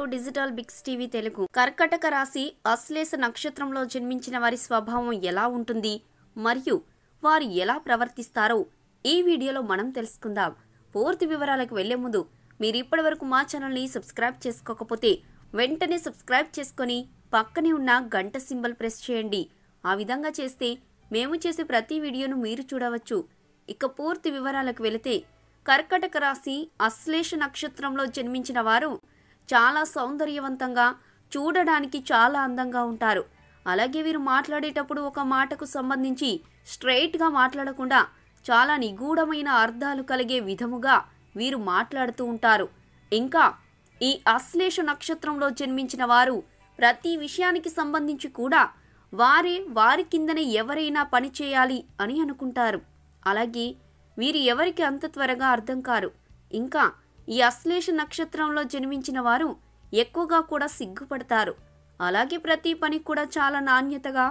digital బిగ్స్ TV Telugu కర్కటక రాశి అశ్లేష నక్షత్రంలో జన్మించిన వారి స్వభావం ఎలా ఉంటుంది మరియు వారు ఎలా ప్రవర్తిస్తారో ఈ వీడియోలో మనం తెలుసుకుందాం పూర్తి వివరాలకు వెళ్లే ముందు మీరు ఇప్పటివరకు మా ఛానల్ని సబ్స్క్రైబ్ చేసుకోకపోతే వెంటనే సబ్స్క్రైబ్ చేసుకొని పక్కనే ఉన్న గంట సింబల్ ప్రెస్ చేయండి ఆ విధంగా చేస్తే మేము చేసే ప్రతి వీడియోను మీరు చూడవచ్చు ఇక పూర్తి వివరాలకు వెళితే కర్కటక రాశి అశ్లేష నక్షత్రంలో జన్మించిన వారు చాలా సౌందర్యవంతంగా చూడడానికి చాలా అందంగా ఉంటారు అలాగే వీరు మాట్లాడేటప్పుడు ఒక మాటకు సంబంధించి స్ట్రైట్గా మాట్లాడకుండా చాలా నిగూఢమైన అర్థాలు కలిగే విధముగా వీరు మాట్లాడుతూ ఉంటారు ఇంకా ఈ అశ్లేష నక్షత్రంలో జన్మించిన వారు ప్రతి విషయానికి సంబంధించి కూడా వారే వారి కిందనే ఎవరైనా పని చేయాలి అని అనుకుంటారు అలాగే వీరు ఎవరికి అంత త్వరగా అర్థం కారు ఇంకా ఈ అశ్లేష నక్షత్రంలో జన్మించిన వారు ఎక్కువగా కూడా సిగ్గుపడతారు అలాగే ప్రతి పని కూడా చాలా నాణ్యతగా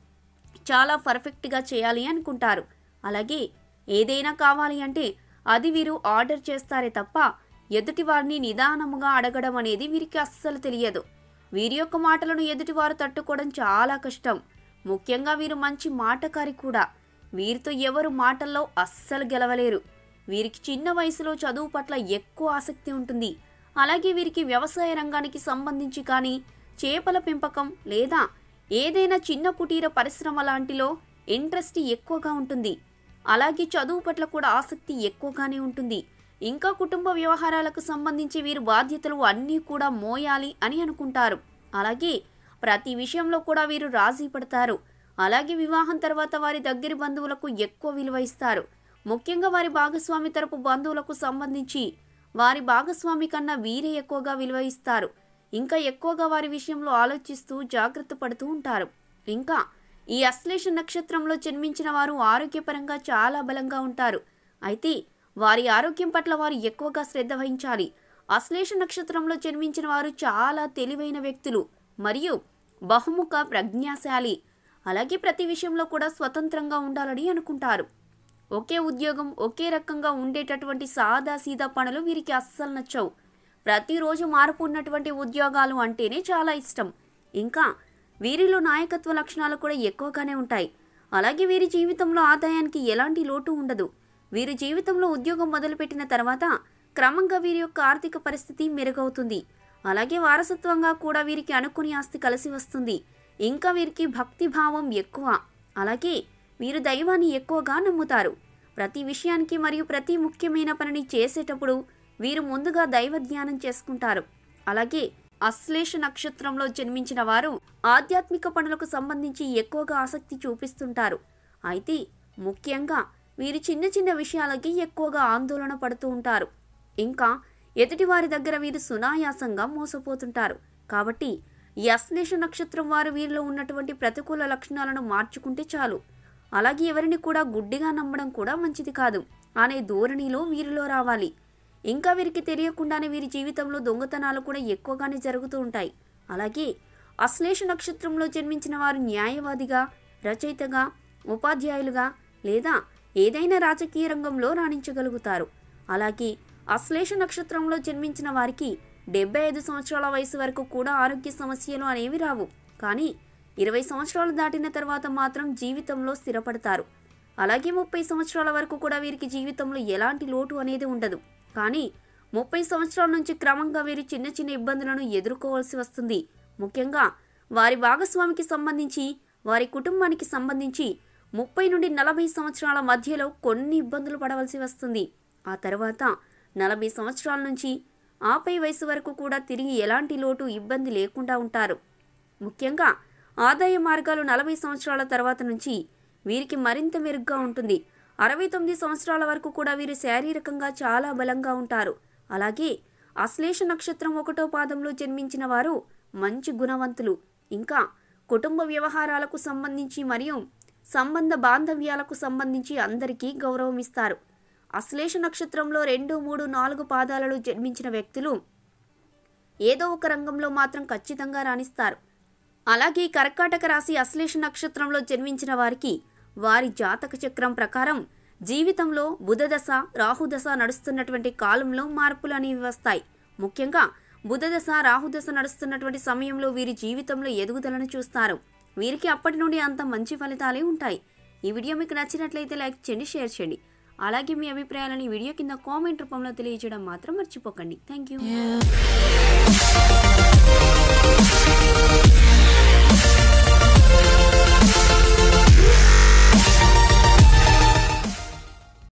చాలా పర్ఫెక్ట్గా చేయాలి అనుకుంటారు అలాగే ఏదైనా కావాలి అంటే అది వీరు ఆర్డర్ చేస్తారే తప్ప ఎదుటి వారిని నిదానముగా అడగడం అనేది వీరికి అస్సలు తెలియదు వీరి యొక్క మాటలను ఎదుటివారు తట్టుకోవడం చాలా కష్టం ముఖ్యంగా వీరు మంచి మాటకారి కూడా వీరితో ఎవరు మాటల్లో అస్సలు గెలవలేరు వీరికి చిన్న వయసులో చదువు పట్ల ఎక్కువ ఆసక్తి ఉంటుంది అలాగే వీరికి వ్యవసాయ రంగానికి సంబంధించి కానీ చేపల పెంపకం లేదా ఏదైనా చిన్న కుటీర పరిశ్రమ లాంటిలో ఇంట్రెస్ట్ ఎక్కువగా ఉంటుంది అలాగే చదువు పట్ల కూడా ఆసక్తి ఎక్కువగానే ఉంటుంది ఇంకా కుటుంబ వ్యవహారాలకు సంబంధించి వీరు బాధ్యతలు అన్నీ కూడా మోయాలి అని అనుకుంటారు అలాగే ప్రతి విషయంలో కూడా వీరు రాజీ పడతారు అలాగే వివాహం తర్వాత వారి దగ్గరి బంధువులకు ఎక్కువ విలువ ఇస్తారు ముఖ్యంగా వారి భాగస్వామి తరపు బంధువులకు సంబంధించి వారి భాగస్వామి కన్నా వీరే ఎక్కువగా విలువ ఇస్తారు ఇంకా ఎక్కువగా వారి విషయంలో ఆలోచిస్తూ జాగ్రత్త పడుతూ ఉంటారు ఇంకా ఈ అశ్లేష నక్షత్రంలో జన్మించిన వారు ఆరోగ్యపరంగా చాలా బలంగా ఉంటారు అయితే వారి ఆరోగ్యం పట్ల వారు ఎక్కువగా శ్రద్ధ వహించాలి అశ్లేష నక్షత్రంలో జన్మించిన వారు చాలా తెలివైన వ్యక్తులు మరియు బహుముఖ ప్రజ్ఞాశాలి అలాగే ప్రతి విషయంలో కూడా స్వతంత్రంగా ఉండాలని అనుకుంటారు ఒకే ఉద్యోగం ఒకే రకంగా ఉండేటటువంటి సాదా సీదా పనులు వీరికి అస్సలు నచ్చవు ప్రతిరోజు మార్పు ఉన్నటువంటి ఉద్యోగాలు అంటేనే చాలా ఇష్టం ఇంకా వీరిలో నాయకత్వ లక్షణాలు కూడా ఎక్కువగానే ఉంటాయి అలాగే వీరి జీవితంలో ఆదాయానికి ఎలాంటి లోటు ఉండదు వీరి జీవితంలో ఉద్యోగం మొదలుపెట్టిన తర్వాత క్రమంగా వీరి యొక్క ఆర్థిక పరిస్థితి మెరుగవుతుంది అలాగే వారసత్వంగా కూడా వీరికి అనుకుని ఆస్తి కలిసి వస్తుంది ఇంకా వీరికి భక్తి భావం ఎక్కువ అలాగే వీరు దైవాన్ని ఎక్కువగా నమ్ముతారు ప్రతి విషయానికి మరియు ప్రతి ముఖ్యమైన పనిని చేసేటప్పుడు వీరు ముందుగా దైవ ధ్యానం చేసుకుంటారు అలాగే అశ్లేష నక్షత్రంలో జన్మించిన వారు ఆధ్యాత్మిక పనులకు సంబంధించి ఎక్కువగా ఆసక్తి చూపిస్తుంటారు అయితే ముఖ్యంగా వీరు చిన్న చిన్న విషయాలకి ఎక్కువగా ఆందోళన పడుతూ ఉంటారు ఇంకా ఎదుటి వారి దగ్గర వీరు సునాయాసంగా మోసపోతుంటారు కాబట్టి ఈ అశ్లేష నక్షత్రం వారు వీరిలో ఉన్నటువంటి ప్రతికూల లక్షణాలను మార్చుకుంటే చాలు అలాగే ఎవరిని కూడా గుడ్డిగా నమ్మడం కూడా మంచిది కాదు అనే ధోరణిలో వీరిలో రావాలి ఇంకా వీరికి తెలియకుండానే వీరి జీవితంలో దొంగతనాలు కూడా ఎక్కువగానే జరుగుతూ ఉంటాయి అలాగే అశ్లేష నక్షత్రంలో జన్మించిన వారు న్యాయవాదిగా రచయితగా ఉపాధ్యాయులుగా లేదా ఏదైనా రాజకీయ రంగంలో రాణించగలుగుతారు అలాగే అశ్లేష నక్షత్రంలో జన్మించిన వారికి డెబ్బై ఐదు సంవత్సరాల వయసు వరకు కూడా ఆరోగ్య సమస్యలు అనేవి రావు కానీ ఇరవై సంవత్సరాలు దాటిన తర్వాత మాత్రం జీవితంలో స్థిరపడతారు అలాగే ముప్పై సంవత్సరాల వరకు కూడా వీరికి జీవితంలో ఎలాంటి లోటు అనేది ఉండదు కానీ ముప్పై సంవత్సరాల నుంచి క్రమంగా వీరు చిన్న చిన్న ఇబ్బందులను ఎదుర్కోవాల్సి వస్తుంది ముఖ్యంగా వారి భాగస్వామికి సంబంధించి వారి కుటుంబానికి సంబంధించి ముప్పై నుండి నలభై సంవత్సరాల మధ్యలో కొన్ని ఇబ్బందులు పడవలసి వస్తుంది ఆ తర్వాత నలభై సంవత్సరాల నుంచి ఆపై వయసు వరకు కూడా తిరిగి ఎలాంటి లోటు ఇబ్బంది లేకుండా ఉంటారు ముఖ్యంగా ఆదాయ మార్గాలు నలభై సంవత్సరాల తర్వాత నుంచి వీరికి మరింత మెరుగ్గా ఉంటుంది అరవై తొమ్మిది సంవత్సరాల వరకు కూడా వీరు శారీరకంగా చాలా బలంగా ఉంటారు అలాగే అశ్లేష నక్షత్రం ఒకటో పాదంలో జన్మించిన వారు మంచి గుణవంతులు ఇంకా కుటుంబ వ్యవహారాలకు సంబంధించి మరియు సంబంధ బాంధవ్యాలకు సంబంధించి అందరికీ గౌరవం ఇస్తారు అశ్లేష నక్షత్రంలో రెండు మూడు నాలుగు పాదాలలో జన్మించిన వ్యక్తులు ఏదో ఒక రంగంలో మాత్రం ఖచ్చితంగా రాణిస్తారు అలాగే కర్కాటక రాశి అశ్లేష నక్షత్రంలో జన్మించిన వారికి వారి జాతక చక్రం ప్రకారం జీవితంలో బుధదశ రాహుదశ నడుస్తున్నటువంటి కాలంలో మార్పులు అనేవి వస్తాయి ముఖ్యంగా బుధదశ రాహుదశ నడుస్తున్నటువంటి సమయంలో వీరి జీవితంలో ఎదుగుదలను చూస్తారు వీరికి అప్పటి నుండి అంత మంచి ఫలితాలే ఉంటాయి ఈ వీడియో మీకు నచ్చినట్లయితే లైక్ చేయండి షేర్ చేయండి అలాగే మీ అభిప్రాయాలను ఈ వీడియో కింద కామెంట్ రూపంలో తెలియజేయడం మాత్రం మర్చిపోకండి థ్యాంక్ యూ